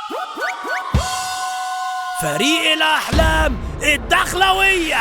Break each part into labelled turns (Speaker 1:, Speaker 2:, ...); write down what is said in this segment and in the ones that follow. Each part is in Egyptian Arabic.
Speaker 1: فريق الأحلام الدخلوية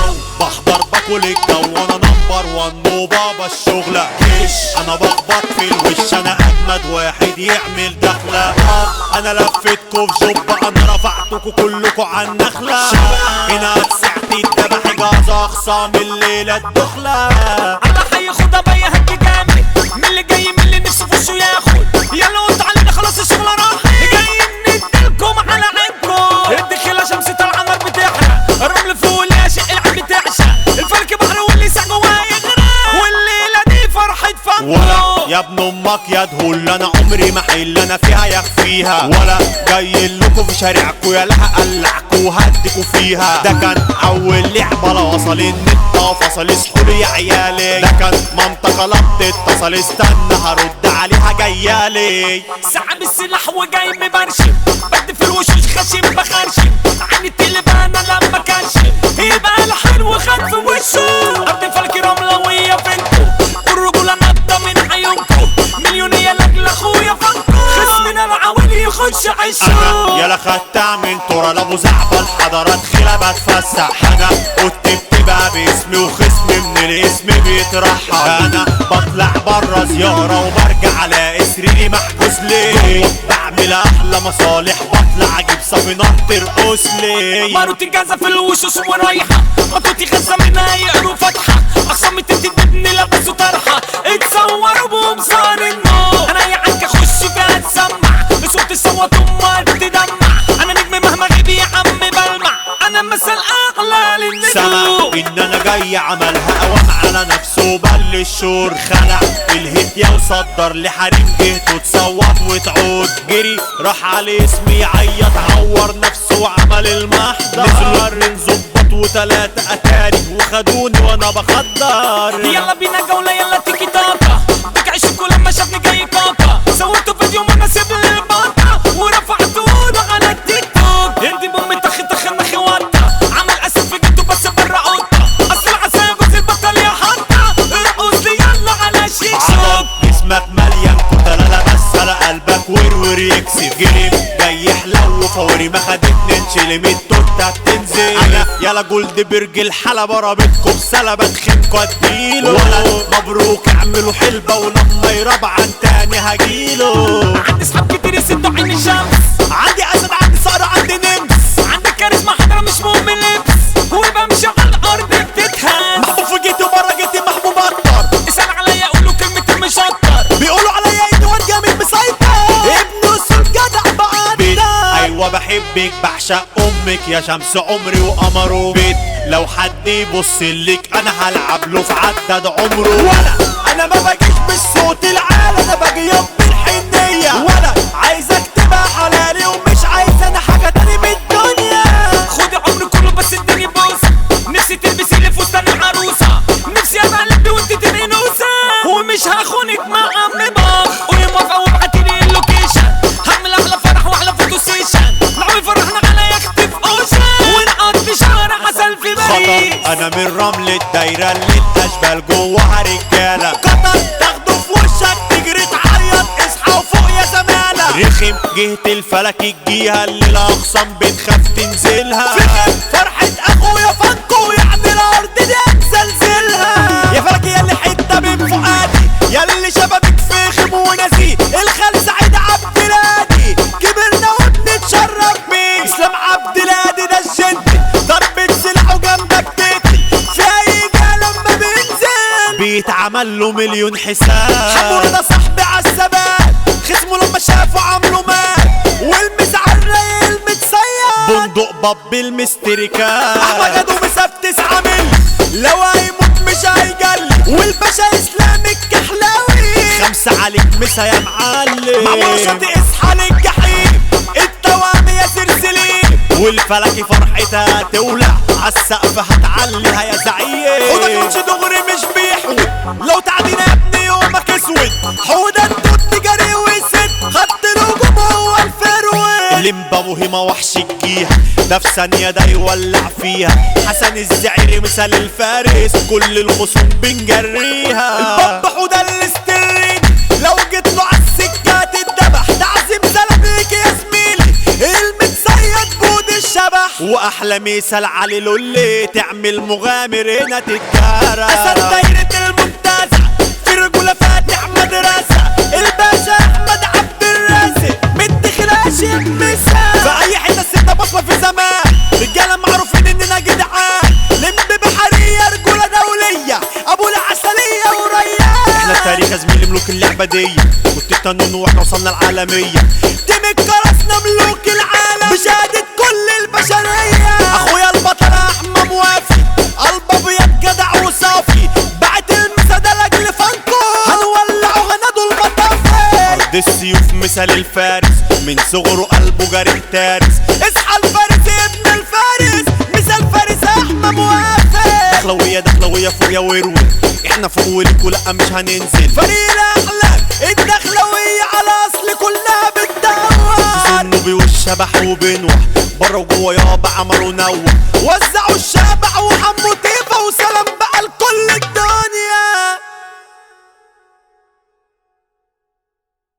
Speaker 2: بحضر باكل الجو انا نمبر وان وبابا الشغلة جيش انا بخبط في الوش انا اجمد واحد يعمل دخلة انا لفيتكوا في جب انا رفعتكوا كلكوا على النخلة هنا اتسعت الدبح جاز اخصام الليلة الدخلة
Speaker 3: على حي خدها بيا هدي جامد من اللي جاي من اللي نفسه في وشه ياخد يلا قلت علينا خلاص الشغل راح جايين نديلكم على عينكم الدخيلة شمس طالعة نار بتحرق الرمل فوق الاشق العين بتعشق الفلك بحر واللي ساق جواه يغرق والليلة دي فرحة
Speaker 2: ولا
Speaker 3: فنكو
Speaker 2: يا ابن امك يا دهول انا عمري ما حل انا فيها يخفيها ولا جاي لكم في شارعكوا يا لها قلعكوا وهدكوا فيها ده كان اول لعبه لا وصل النت فصل اصحوا يا عيالي ده كان منطقه لبط اتصل استنى هرد عليها جيالي
Speaker 3: سحب السلاح وجاي مبرشم بدي في الوشوش خشم بخرشم عيني التليفون لما كرشم يبقى الحلو خد في وشه ارض فلك رملوية فينكو والرجولة نطة من عيونكو مليونية لاجل اخويا فانكو خصمنا العوالي يخش
Speaker 2: انا
Speaker 3: عشه
Speaker 2: يلا خدتها من ترى لابو زعبل حضرات خلا بتفسح انا كنت بقى باسمي وخصمي من الاسم بيترحل انا بطلع برا زيارة وبرجع الاقي سريري محجوز ليه بعمل احلى مصالح بطلع اجيب صفينات ترقص لي
Speaker 3: باروت الجازة في الوشوش ورايحة مطوتي غزة منها يقروا فتحة أخصامي تدبني لبسوا طرحة اتصوروا بمصار النور أنا يا عنك أخش فيها تسمع بصوت الصوت أمك تدمع أنا نجم مهما غيب يا عم بلمع أنا مثل أغلى
Speaker 2: سمع
Speaker 3: للنجوم
Speaker 2: ان انا جاي عملها قوام على نفسه بل الشور خلع الهيت يا وصدر لحريم جهته تصوت وتعود جري راح على اسمي يعيط عور نفسه وعمل المحضر نزلوا اتنين ظباط وتلاتة اتاري وخدوني وانا بخدر
Speaker 3: يلا بينا جولة يلا تيكي تاكا بك عشقوا لما شافني جاي كاكا صورته فيديو مناسب للباطا ورفعته على التيك توك هندي بوم تخ تخ نخي واتا عمل اسد في جيته بس برا اوضه اصل عسى جوز البطل يا حطه ارقص لي يلا على شيك
Speaker 2: عضل
Speaker 3: شوك
Speaker 2: جسمك مليان كتلة لا بس على قلبك ورور يكسف جريم جاي يحلو فوري ما خدتني انشلم التوتة بتنزل انا يلا جولد برج الحلبة رابطكم سلبة تخنكوا اديله ولا مبروك اعملوا حلبة ولما يربع عن تاني هجيله
Speaker 3: عندي صحاب كتير يسدوا عين الشمس
Speaker 2: عندي اسد عندي صقر عندي نمس
Speaker 3: عندي كاريزما حضرة مش مهم اللبس وبمشي على الارض بتتهز
Speaker 2: محبوب في جيتي وبره جيتي محبوب اكتر
Speaker 3: اسأل عليا قولوا كلمة مشطر
Speaker 2: بيقولوا عليا اني واد جامد مسيطر ابن السود جدع بقدر ايوه بحبك بعشق امك يا شمس عمري وقمره بيت لو حد يبص لك انا هلعب له في عدد عمره ولا انا ما باجيش بالصوت العالي انا باجي يوم بالحنيه ولا عايزك تبقى حلالي ومش عايز انا حاجه تاني من الدنيا
Speaker 3: خدي عمري كله بس اديني بوسه نفسي تلبسي لي فستان العروسه نفسي ابقى قلبي وانت تبقي نوسه ومش هخونك مع عم باخ قولي موافقه وابعتي لي اللوكيشن هعمل احلى فرح واحلى فوتو سيشن نعمل فرحنا على يخت في اوشن ونقضي شهر عسل في باريس
Speaker 2: خطر انا من رمل الدايره اللي الاشبال جواها رجاله قطر تاخده في وشك تجري تعيط اصحى وفوق يا زماله رخم جهة الفلك الجيهة اللي الاقسام بتخاف تنزلها فخم فرحة اخويا فانكو يعني الارض دي هتزلزلها يا فلك يا اللي حتة من فؤادي يا اللي شبابك فخم ونسي الخال سعيد عبد الهادي كبرنا وبنتشرف بيه اسلام عبد الهادي ده الجنتل ضربة سلاحه جنبك تقتل في اي جهة لما بينزل بيتعمل له مليون حساب حمور ده صاحبي عالثبات خصمه لما شافه عامله مات والمس عالرايق المتصيد بندق باب المستريكات احمد جدو مساب تسعة مل لو هيموت مش هيجلي والباشا اسلام الكحلاوي خمسة عليك مسا يا معلم معمول شاطئ اصحى للجحيم التوام يا سرسلين والفلكي فرحتها تولع عالسقف هتعليها يا زعيم حودك مش دغري مش بيحود لو تعدينا يا ابني يومك اسود حودة التوت جري وسد خط الهجوم هو الفروي اللمبة مهمة وحش الجيها ده في ثانية ده يولع فيها حسن الزعيري مثال الفارس كل الخصوم بنجريها الباب حودة الاسترين لو جيت له عالسكة تتذبح تعزيم سلام ليك يا زميلي واحلى مثال علي لولي تعمل مغامر هنا تتجارى اسد دايرة المنتزه في رجولة فاتح مدرسة الباشا احمد عبد الرازق مدي خلاشي مثال في اي حتة ستة بصمة في زمان رجالة معروفين اننا جدعان لم بحرية رجولة دولية ابو العسلية وريان احنا التاريخ يا زميلي ملوك اللعبة دي كنت التنون واحنا وصلنا العالمية تيم كرسنا ملوك العالم بشهادة كل البشرية اخويا البطل احمد موافي قلب ابيض جدع وصافي بعت المسادة لاجل فانكو هنولعوا غنادوا المطافي ارض السيوف مثال الفارس من صغره قلبه جاري تارس اصحى الفارس يا ابن الفارس مثال فارس احمد موافي دخلوية دخلوية فوق يا ورور احنا فوق وليكوا لا مش هننزل فريق الاحلام الدخلوية على اصل كلها بتدور ذنوبي والشبح وبنوح بره وجوه يابا عملوا نوح وزعوا الشبح